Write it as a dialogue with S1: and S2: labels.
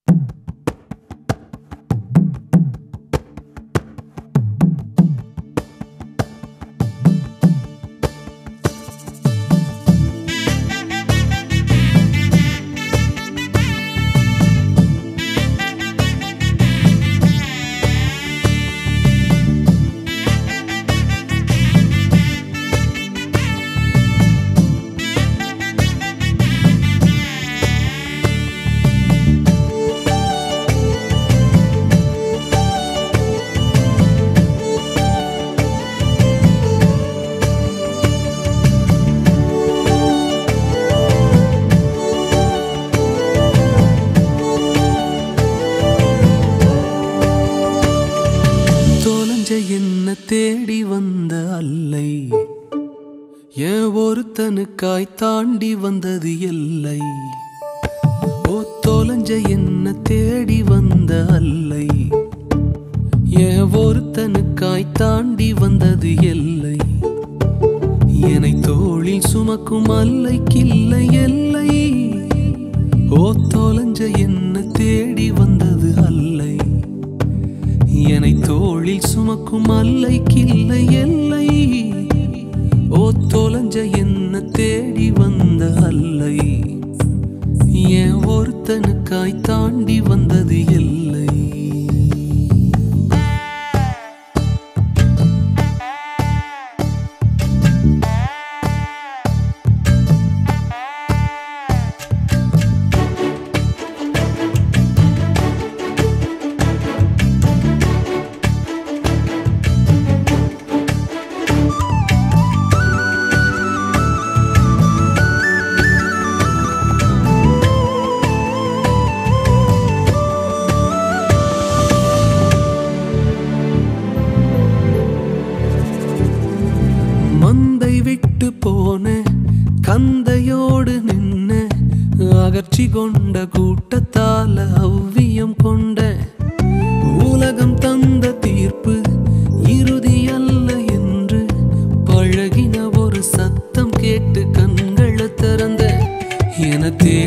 S1: தொலைஞ்ச என்ன தேடி வந்த அல்லை என் ஒருத்தனுக்காய் தாண்டி வந்தது எல்லை ஓ தொலைஞ்ச என்ன தேடி வந்த அல்லை என் ஒருத்தனுக்காய் தாண்டி வந்தது எல்லை என்னை தோளில் சுமக்கும் அல்லைக்கில்லை எல்லை ஓ தொலைஞ்ச என்ன தேடி வந்தது அல்லை என்னை தோளில் சுமக்கும் அல்லைக்கில்லை எல்லை ஓ தொலைஞ்ச என்ன தேடி வந்த அல்லை என் ஒருத்தனுக்காய் தாண்டி வந்தது எல்லை மந்தை விட்டு போன கந்தையோடு நின்ன அகற்றி கொண்ட கூட்டத்தால அவ்வியம் கொண்ட உலகம் தந்த தீர்ப்பு இறுதி அல்ல என்று பழகின ஒரு சத்தம் கேட்டு கண்களை திறந்த என தேடி